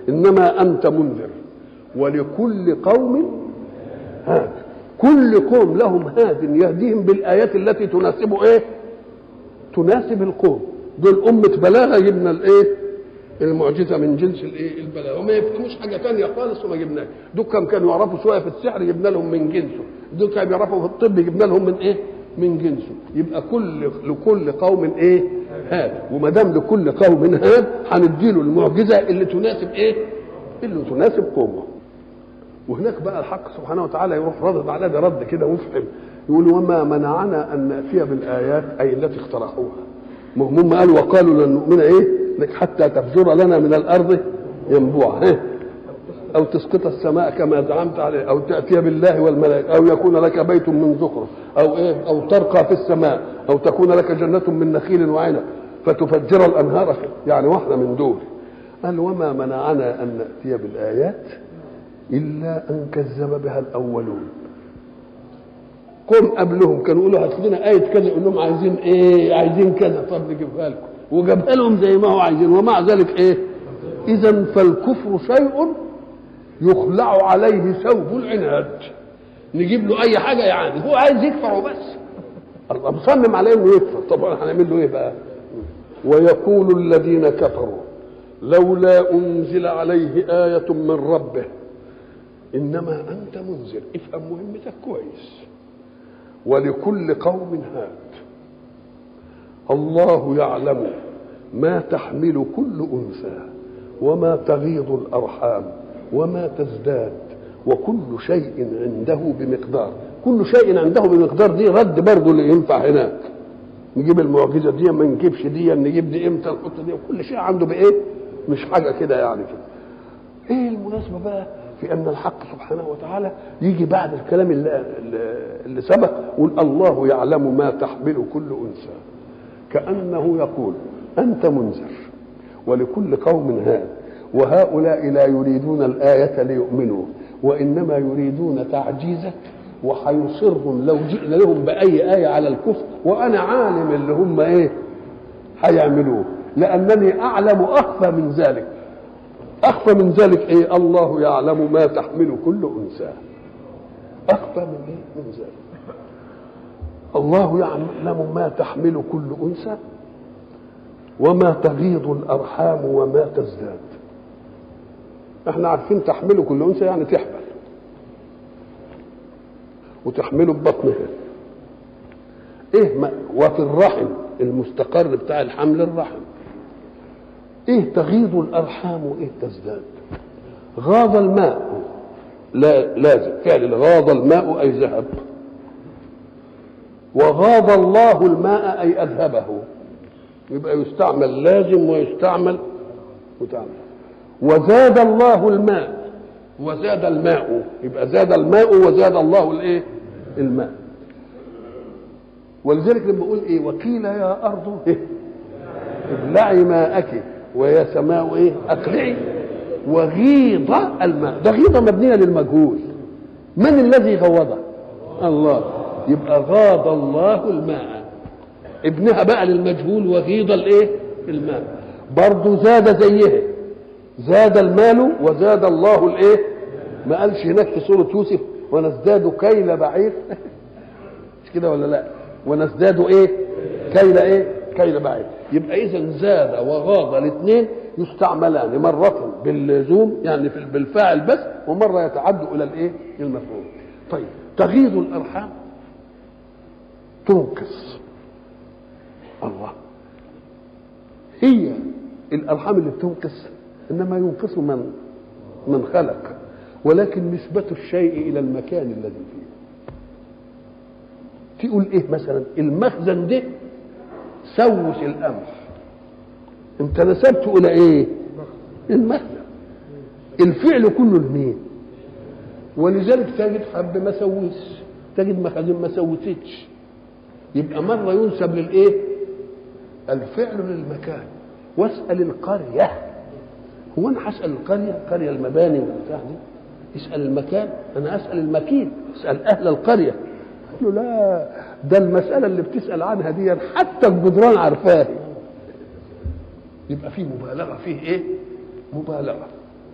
انما انت منذر ولكل قوم هاد كل قوم لهم هاد يهديهم بالايات التي تناسب ايه تناسب القوم دول امه بلاغه جبنا الايه المعجزه من جنس الايه البلاغه وما يفهموش حاجه ثانيه خالص وما جبناها دول كم كانوا يعرفوا شويه في السحر جبنا لهم من جنسه دول كانوا يعرفوا في الطب جبنا لهم من ايه من جنسه يبقى كل لكل قوم ايه هاد وما دام لكل قوم هاد هنديله المعجزه اللي تناسب ايه اللي تناسب قومه وهناك بقى الحق سبحانه وتعالى يروح رد على ده رد كده ويفهم يقول وما منعنا ان ناتي بالايات اي التي اقترحوها ما هم قالوا وقالوا لن نؤمن ايه لك حتى تفجر لنا من الارض ينبوعا إيه؟ او تسقط السماء كما زعمت عليه او تاتي بالله والملائكه او يكون لك بيت من زخرف او ايه او ترقى في السماء او تكون لك جنه من نخيل وعنب فتفجر الانهار يعني واحده من دول قال وما منعنا ان ناتي بالايات الا ان كذب بها الاولون قوم قبلهم كانوا يقولوا هات لنا آية كذا يقول لهم عايزين إيه عايزين كذا طب نجيبها لكم وجابها لهم زي ما هو عايزين ومع ذلك إيه إذا فالكفر شيء يخلع عليه ثوب العناد نجيب له أي حاجة يعني هو عايز يكفر وبس الله مصمم عليه إنه يكفر طبعا هنعمل له إيه بقى ويقول الذين كفروا لولا أنزل عليه آية من ربه إنما أنت منذر افهم مهمتك كويس ولكل قوم هاد الله يعلم ما تحمل كل انثى وما تغيض الارحام وما تزداد وكل شيء عنده بمقدار كل شيء عنده بمقدار دي رد برضه اللي ينفع هناك نجيب المعجزه دي ما نجيبش دي نجيب دي امتى نحط دي وكل شيء عنده بايه مش حاجه كده يعني كده ايه المناسبه بقى في ان الحق سبحانه وتعالى يجي بعد الكلام اللي, اللي سبق يقول الله يعلم ما تحمل كل انثى كانه يقول انت منذر ولكل قوم هاد وهؤلاء لا يريدون الايه ليؤمنوا وانما يريدون تعجيزك وحيصرهم لو جئنا لهم باي ايه على الكفر وانا عالم اللي هم ايه هيعملوه لانني اعلم اخفى من ذلك أخفى من ذلك إيه الله يعلم ما تحمل كل أنثى أخفى من إيه من ذلك الله يعلم ما تحمل كل أنثى وما تغيض الأرحام وما تزداد احنا عارفين تحمل كل أنثى يعني تحمل وتحمله ببطنها ايه ما وفي الرحم المستقر بتاع الحمل الرحم ايه تغيض الارحام وايه تزداد غاض الماء لا لازم فعل غاض الماء اي ذهب وغاض الله الماء اي اذهبه يبقى يستعمل لازم ويستعمل متعمل وزاد الله الماء وزاد الماء يبقى زاد الماء وزاد الله الايه الماء ولذلك لما بقول ايه وقيل يا ارض إيه؟ ابلعي ماءك ويا سماء ايه اقلعي وغيض الماء ده غيضه مبنيه للمجهول من الذي غوضه الله يبقى غاض الله الماء ابنها بقى للمجهول وغيض الايه الماء برضه زاد زيه زاد المال وزاد الله الايه ما قالش هناك في سوره يوسف ونزداد كيل بعير مش كده ولا لا ونزداد ايه كيل ايه كيل بعير يبقى اذا زاد وغاض الاثنين يستعملان مرة باللزوم يعني في بالفاعل بس ومرة يتعد إلى الإيه؟ المفعول. طيب تغيض الأرحام تنقص الله هي الأرحام اللي بتنقص إنما ينقص من من خلق ولكن نسبة الشيء إلى المكان الذي فيه تقول إيه مثلا المخزن ده سوس القمح انت نسبته الى ايه المخزن الفعل كله لمين ولذلك تجد حب ما سويش تجد مخازن ما سوتش يبقى مره ينسب للايه الفعل للمكان واسال القريه هو انا هسال القريه القريه المباني والبتاع دي اسال المكان انا اسال المكين اسال اهل القريه قال له لا ده المساله اللي بتسال عنها دي حتى الجدران عارفاها يبقى فيه مبالغه فيه ايه مبالغه